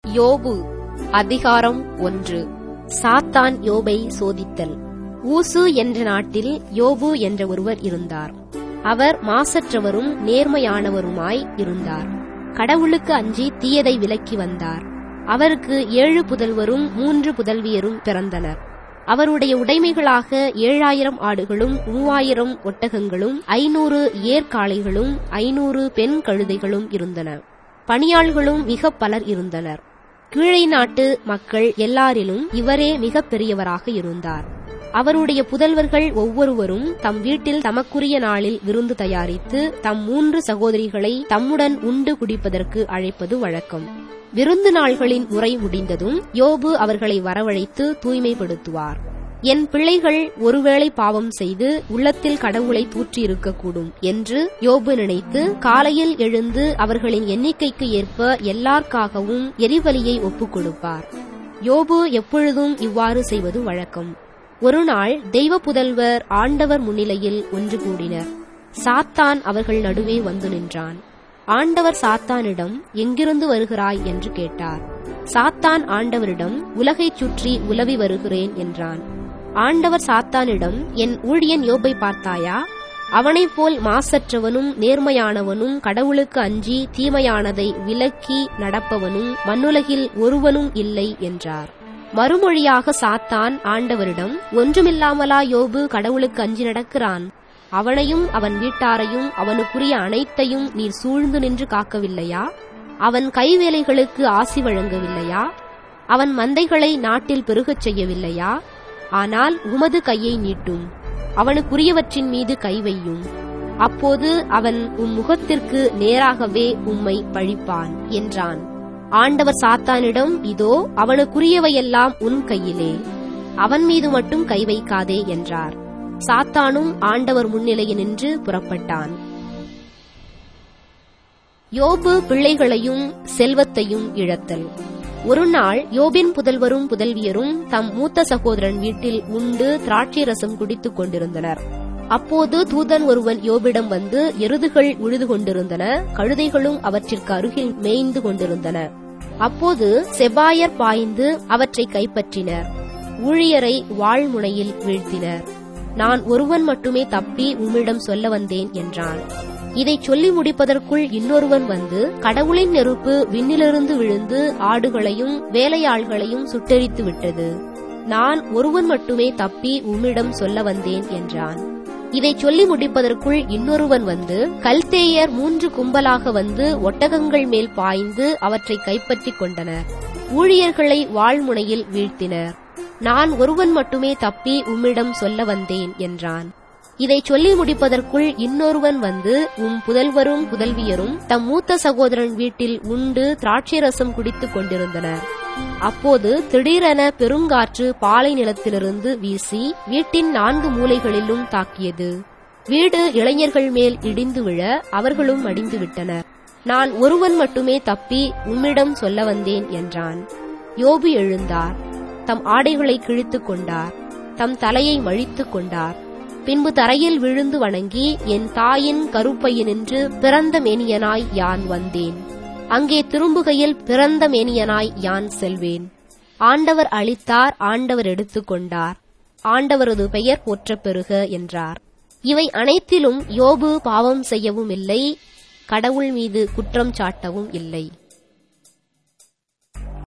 யோபு அதிகாரம் ஒன்று சாத்தான் யோபை சோதித்தல் ஊசு என்ற நாட்டில் யோபு என்ற ஒருவர் இருந்தார் அவர் மாசற்றவரும் நேர்மையானவருமாய் இருந்தார் கடவுளுக்கு அஞ்சி தீயதை விலக்கி வந்தார் அவருக்கு ஏழு புதல்வரும் மூன்று புதல்வியரும் பிறந்தனர் அவருடைய உடைமைகளாக ஏழாயிரம் ஆடுகளும் மூவாயிரம் ஒட்டகங்களும் ஐநூறு ஏர்காளைகளும் ஐநூறு பெண் கழுதைகளும் இருந்தன பணியாள்களும் மிக பலர் இருந்தனர் கீழை நாட்டு மக்கள் எல்லாரிலும் இவரே மிக பெரியவராக இருந்தார் அவருடைய புதல்வர்கள் ஒவ்வொருவரும் தம் வீட்டில் தமக்குரிய நாளில் விருந்து தயாரித்து தம் மூன்று சகோதரிகளை தம்முடன் உண்டு குடிப்பதற்கு அழைப்பது வழக்கம் விருந்து நாள்களின் முறை முடிந்ததும் யோபு அவர்களை வரவழைத்து தூய்மைப்படுத்துவார் என் பிள்ளைகள் ஒருவேளை பாவம் செய்து உள்ளத்தில் கடவுளை தூற்றி இருக்கக்கூடும் என்று யோபு நினைத்து காலையில் எழுந்து அவர்களின் எண்ணிக்கைக்கு ஏற்ப எல்லாருக்காகவும் எரிபலியை ஒப்புக் கொடுப்பார் யோபு எப்பொழுதும் இவ்வாறு செய்வது வழக்கம் ஒரு நாள் தெய்வ புதல்வர் ஆண்டவர் முன்னிலையில் ஒன்று கூடினர் சாத்தான் அவர்கள் நடுவே வந்து நின்றான் ஆண்டவர் சாத்தானிடம் எங்கிருந்து வருகிறாய் என்று கேட்டார் சாத்தான் ஆண்டவரிடம் உலகைச் சுற்றி உலவி வருகிறேன் என்றான் ஆண்டவர் சாத்தானிடம் என் ஊழியன் யோபை பார்த்தாயா அவனைப் போல் மாசற்றவனும் நேர்மையானவனும் கடவுளுக்கு அஞ்சி தீமையானதை விலக்கி நடப்பவனும் மண்ணுலகில் ஒருவனும் இல்லை என்றார் மறுமொழியாக சாத்தான் ஆண்டவரிடம் ஒன்றுமில்லாமலா யோபு கடவுளுக்கு அஞ்சி நடக்கிறான் அவனையும் அவன் வீட்டாரையும் அவனுக்குரிய அனைத்தையும் நீர் சூழ்ந்து நின்று காக்கவில்லையா அவன் கைவேலைகளுக்கு ஆசி வழங்கவில்லையா அவன் மந்தைகளை நாட்டில் பெருகச் செய்யவில்லையா ஆனால் உமது கையை நீட்டும் அவனுக்குரியவற்றின் மீது கை வையும் அப்போது அவன் உம் முகத்திற்கு நேராகவே உம்மை பழிப்பான் என்றான் ஆண்டவர் சாத்தானிடம் இதோ அவனுக்குரியவையெல்லாம் உன் கையிலே அவன் மீது மட்டும் கை வைக்காதே என்றார் சாத்தானும் ஆண்டவர் முன்னிலையில் நின்று புறப்பட்டான் யோபு பிள்ளைகளையும் செல்வத்தையும் இழத்தல் ஒரு நாள் யோபின் புதல்வரும் புதல்வியரும் தம் மூத்த சகோதரன் வீட்டில் உண்டு திராட்சை ரசம் குடித்துக் கொண்டிருந்தனர் அப்போது தூதன் ஒருவன் யோபிடம் வந்து எருதுகள் உழுது கொண்டிருந்தன கழுதைகளும் அவற்றிற்கு அருகில் மேய்ந்து கொண்டிருந்தன அப்போது செபாயர் பாய்ந்து அவற்றை கைப்பற்றினர் ஊழியரை வாழ்முனையில் வீழ்த்தினர் நான் ஒருவன் மட்டுமே தப்பி உம்மிடம் சொல்ல வந்தேன் என்றான் இதை சொல்லி முடிப்பதற்குள் இன்னொருவன் வந்து கடவுளின் நெருப்பு விண்ணிலிருந்து விழுந்து ஆடுகளையும் வேலையாள்களையும் சுட்டெரித்து விட்டது நான் ஒருவன் மட்டுமே தப்பி உம்மிடம் சொல்ல வந்தேன் என்றான் இதை சொல்லி முடிப்பதற்குள் இன்னொருவன் வந்து கல்தேயர் மூன்று கும்பலாக வந்து ஒட்டகங்கள் மேல் பாய்ந்து அவற்றை கைப்பற்றிக் கொண்டனர் ஊழியர்களை வாழ்முனையில் வீழ்த்தினர் நான் ஒருவன் மட்டுமே தப்பி உம்மிடம் சொல்ல வந்தேன் என்றான் இதை சொல்லி முடிப்பதற்குள் இன்னொருவன் வந்து உம் புதல்வரும் புதல்வியரும் தம் மூத்த சகோதரன் வீட்டில் உண்டு திராட்சை ரசம் குடித்துக் கொண்டிருந்தனர் அப்போது திடீரென பெருங்காற்று பாலை நிலத்திலிருந்து வீசி வீட்டின் நான்கு மூலைகளிலும் தாக்கியது வீடு இளைஞர்கள் மேல் இடிந்து விழ அவர்களும் அடிந்து விட்டனர் நான் ஒருவன் மட்டுமே தப்பி உம்மிடம் சொல்ல வந்தேன் என்றான் யோபு எழுந்தார் தம் ஆடைகளை கிழித்துக் கொண்டார் தம் தலையை மழித்துக் கொண்டார் பின்பு தரையில் விழுந்து வணங்கி என் தாயின் கருப்பையினின்று பிறந்த மேனியனாய் யான் வந்தேன் அங்கே திரும்புகையில் பிறந்த மேனியனாய் யான் செல்வேன் ஆண்டவர் அளித்தார் ஆண்டவர் எடுத்துக்கொண்டார் ஆண்டவரது பெயர் போற்றப் பெறுக என்றார் இவை அனைத்திலும் யோபு பாவம் செய்யவும் இல்லை கடவுள் மீது குற்றம் சாட்டவும் இல்லை